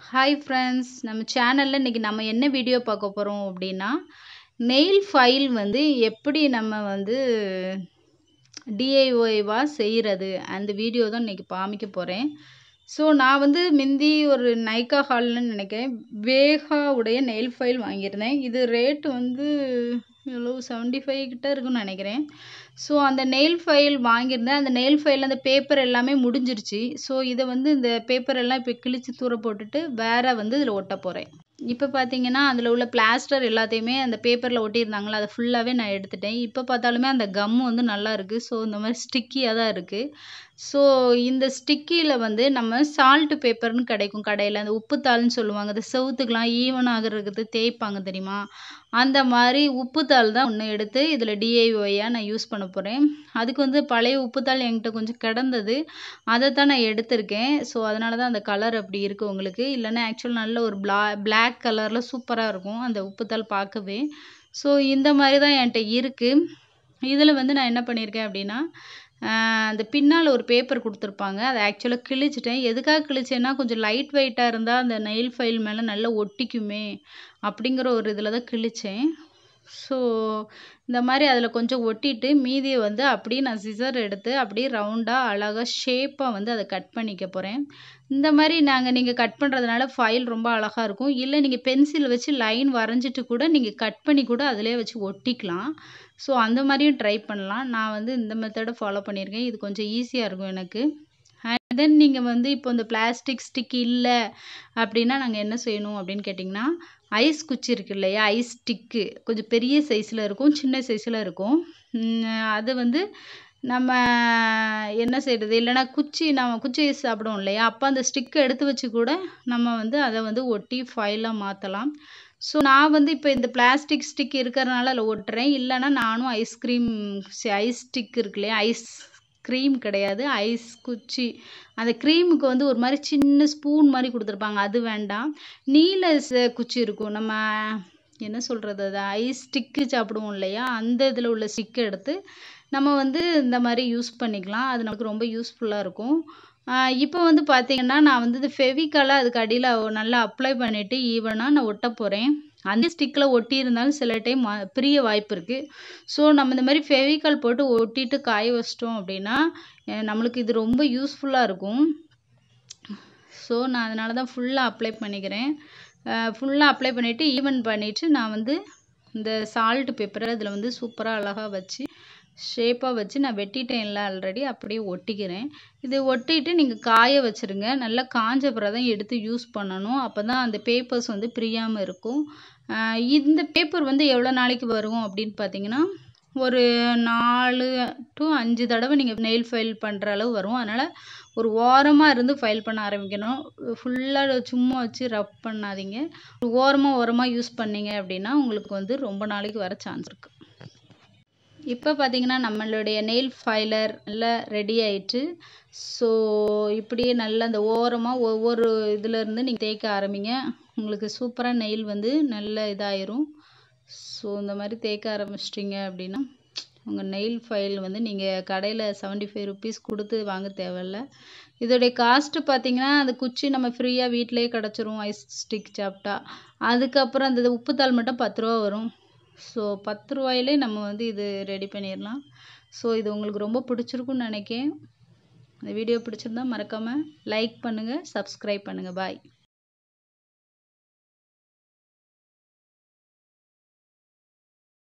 hi friends நம்ம சேனலில் இன்றைக்கி நம்ம என்ன வீடியோ பார்க்க போகிறோம் அப்படின்னா நெயில் ஃபைல் வந்து எப்படி நம்ம வந்து டிஐஒய்வாக செய்கிறது அந்த வீடியோ தான் இன்றைக்கி காமிக்க போகிறேன் ஸோ நான் வந்து முந்தி ஒரு நைக்கா ஹால்னு நினைக்கிறேன் வேகா உடைய நெயில் ஃபைல் வாங்கியிருந்தேன் இது ரேட்டு வந்து எவ்வளோ செவன்ட்டி ஃபைவ் கிட்ட இருக்குன்னு நினைக்கிறேன் ஸோ அந்த நெயில் ஃபைல் வாங்கியிருந்தேன் அந்த நெயில் ஃபைல் அந்த பேப்பர் எல்லாமே முடிஞ்சிருச்சு ஸோ இதை வந்து இந்த பேப்பர் எல்லாம் இப்போ கிழிச்சு தூர போட்டுட்டு வேற வந்து இதில் ஒட்ட போகிறேன் இப்போ பார்த்தீங்கன்னா அதில் உள்ள பிளாஸ்டர் எல்லாத்தையுமே அந்த பேப்பரில் ஒட்டியிருந்தாங்களா அதை ஃபுல்லாகவே நான் எடுத்துட்டேன் இப்போ பார்த்தாலுமே அந்த கம் வந்து நல்லா இருக்குது ஸோ இந்த மாதிரி ஸ்டிக்கியாக தான் இருக்குது ஸோ இந்த ஸ்டிக்கியில் வந்து நம்ம சால்ட்டு பேப்பர்னு கிடைக்கும் கடையில் அந்த உப்புத்தாள்னு சொல்லுவாங்க அந்த செவுத்துக்கெலாம் ஈவன் ஆகிறதுக்கு தேய்ப்பாங்க தெரியுமா அந்த மாதிரி உப்புத்தாள் தான் ஒன்று எடுத்து இதில் டிஐஒயாக நான் யூஸ் பண்ண போகிறேன் அதுக்கு வந்து பழைய உப்புத்தாள் என்கிட்ட கொஞ்சம் கிடந்தது அதை தான் நான் எடுத்திருக்கேன் ஸோ அதனால தான் அந்த கலர் அப்படி இருக்குது உங்களுக்கு இல்லைன்னா ஆக்சுவல் நல்ல ஒரு பிளா பிளாக் கலரில் சூப்பராக இருக்கும் அந்த உப்புத்தாள் பார்க்கவே ஸோ இந்த மாதிரி தான் என்கிட்ட இருக்குது இதில் வந்து நான் என்ன பண்ணியிருக்கேன் அப்படின்னா அந்த பின்னால் ஒரு பேப்பர் கொடுத்துருப்பாங்க அதை ஆக்சுவலாக கிழிச்சிட்டேன் எதுக்காக கிழிச்சேன்னா கொஞ்சம் லைட் வெயிட்டாக இருந்தால் அந்த நெயில் ஃபைல் மேலே நல்லா ஒட்டிக்குமே அப்படிங்கிற ஒரு இதில் தான் கிழிச்சேன் ஸோ இந்த மாதிரி அதில் கொஞ்சம் ஒட்டிட்டு மீதியை வந்து அப்படியே நான் சிசர் எடுத்து அப்படியே ரவுண்டாக அழகாக ஷேப்பாக வந்து அதை கட் பண்ணிக்க போகிறேன் இந்த மாதிரி நாங்கள் நீங்கள் கட் பண்ணுறதுனால ஃபைல் ரொம்ப அழகாக இருக்கும் இல்லை நீங்கள் பென்சில் வச்சு லைன் வரைஞ்சிட்டு கூட நீங்கள் கட் பண்ணி கூட அதிலே வச்சு ஒட்டிக்கலாம் ஸோ அந்த மாதிரியும் ட்ரை பண்ணலாம் நான் வந்து இந்த மெத்தடை ஃபாலோ பண்ணியிருக்கேன் இது கொஞ்சம் ஈஸியாக இருக்கும் எனக்கு அண்ட் தென் நீங்கள் வந்து இப்போ இந்த பிளாஸ்டிக் ஸ்டிக் இல்லை அப்படின்னா நாங்கள் என்ன செய்யணும் அப்படின்னு கேட்டிங்கன்னா ஐஸ் குச்சி இருக்கு இல்லையா ஐஸ் ஸ்டிக்கு கொஞ்சம் பெரிய சைஸில் இருக்கும் சின்ன சைஸில் இருக்கும் அது வந்து நம்ம என்ன செய்கிறது இல்லைனா குச்சி நம்ம குச்சி ஐஸ் சாப்பிடுவோம் இல்லையா அப்போ அந்த ஸ்டிக்கை எடுத்து வச்சு கூட நம்ம வந்து அதை வந்து ஒட்டி ஃபைலாக மாற்றலாம் ஸோ நான் வந்து இப்போ இந்த பிளாஸ்டிக் ஸ்டிக் இருக்கிறதுனால அதில் ஒட்டுறேன் இல்லைனா நானும் ஐஸ்கிரீம் ஐஸ் ஸ்டிக் இருக்கு இல்லையா ஐஸ் க்ரீம் கிடையாது ஐஸ் குச்சி அந்த க்ரீமுக்கு வந்து ஒரு மாதிரி சின்ன ஸ்பூன் மாதிரி கொடுத்துருப்பாங்க அது வேண்டாம் நீல குச்சி இருக்கும் நம்ம என்ன சொல்கிறது அது ஐஸ் ஸ்டிக்கு சாப்பிடுவோம் இல்லையா அந்த இதில் உள்ள ஸ்டிக்கை எடுத்து நம்ம வந்து இந்த மாதிரி யூஸ் பண்ணிக்கலாம் அது நமக்கு ரொம்ப யூஸ்ஃபுல்லாக இருக்கும் இப்போ வந்து பார்த்திங்கன்னா நான் வந்து இந்த ஃபெவிக்காலை அதுக்கு அடியில் நல்லா அப்ளை பண்ணிவிட்டு ஈவனாக நான் ஒட்ட போகிறேன் அந்த ஸ்டிக்கில் ஒட்டி இருந்தாலும் சில டைம் பிரிய வாய்ப்பு இருக்குது ஸோ நம்ம இந்த மாதிரி ஃபெவிக்கால் போட்டு ஒட்டிட்டு காய வச்சிட்டோம் அப்படின்னா நம்மளுக்கு இது ரொம்ப யூஸ்ஃபுல்லாக இருக்கும் ஸோ நான் அதனால தான் ஃபுல்லாக அப்ளை பண்ணிக்கிறேன் ஃபுல்லாக அப்ளை பண்ணிவிட்டு ஈவன் பண்ணிவிட்டு நான் வந்து இந்த சால்ட் பேப்பரை அதில் வந்து சூப்பராக அழகாக வச்சு ஷேப்பாக வச்சு நான் வெட்டிட்டேன்ல ஆல்ரெடி அப்படியே ஒட்டிக்கிறேன் இது ஒட்டிட்டு நீங்கள் காய வச்சுருங்க நல்லா காஞ்ச பிறகு தான் எடுத்து யூஸ் பண்ணணும் அப்போ தான் அந்த பேப்பர்ஸ் வந்து பிரியாமல் இருக்கும் இந்த பேப்பர் வந்து எவ்வளோ நாளைக்கு வரும் அப்படின்னு பார்த்தீங்கன்னா ஒரு நாலு டு அஞ்சு தடவை நீங்கள் நெயில் ஃபைல் பண்ணுற அளவு வரும் அதனால் ஒரு ஓரமாக இருந்து ஃபைல் பண்ண ஆரம்பிக்கணும் ஃபுல்லாக சும்மா வச்சு ரப் பண்ணாதீங்க ஓரமாக ஓரமாக யூஸ் பண்ணீங்க அப்படின்னா உங்களுக்கு வந்து ரொம்ப நாளைக்கு வர சான்ஸ் இருக்குது இப்போ பார்த்தீங்கன்னா நம்மளுடைய நெயில் ஃபைலர் நல்லா ரெடி ஆயிட்டு ஸோ இப்படியே நல்லா அந்த ஓரமாக ஒவ்வொரு இதிலேருந்து நீங்கள் தேய்க்க ஆரம்பிங்க உங்களுக்கு சூப்பராக நெயில் வந்து நல்ல இதாயிரும் ஸோ இந்த மாதிரி தேய்க்க ஆரம்பிச்சிட்டிங்க அப்படின்னா உங்கள் நெயில் ஃபைல் வந்து நீங்கள் கடையில் செவன்ட்டி ஃபைவ் ருபீஸ் கொடுத்து வாங்க தேவையில்ல இதோடைய காஸ்ட்டு பார்த்தீங்கன்னா அந்த குச்சி நம்ம ஃப்ரீயாக வீட்டிலேயே கிடச்சிரும் ஐஸ் ஸ்டிக் சாப்பிட்டா அதுக்கப்புறம் அந்த உப்புத்தாள் மட்டும் பத்து ரூபா வரும் ஸோ பத்து ரூபாயிலே நம்ம வந்து இது ரெடி பண்ணிடலாம் ஸோ இது உங்களுக்கு ரொம்ப பிடிச்சிருக்குன்னு நினைக்கிறேன் இந்த வீடியோ பிடிச்சிருந்தா மறக்காமல் லைக் பண்ணுங்கள் சப்ஸ்கிரைப் பண்ணுங்கள் பாய்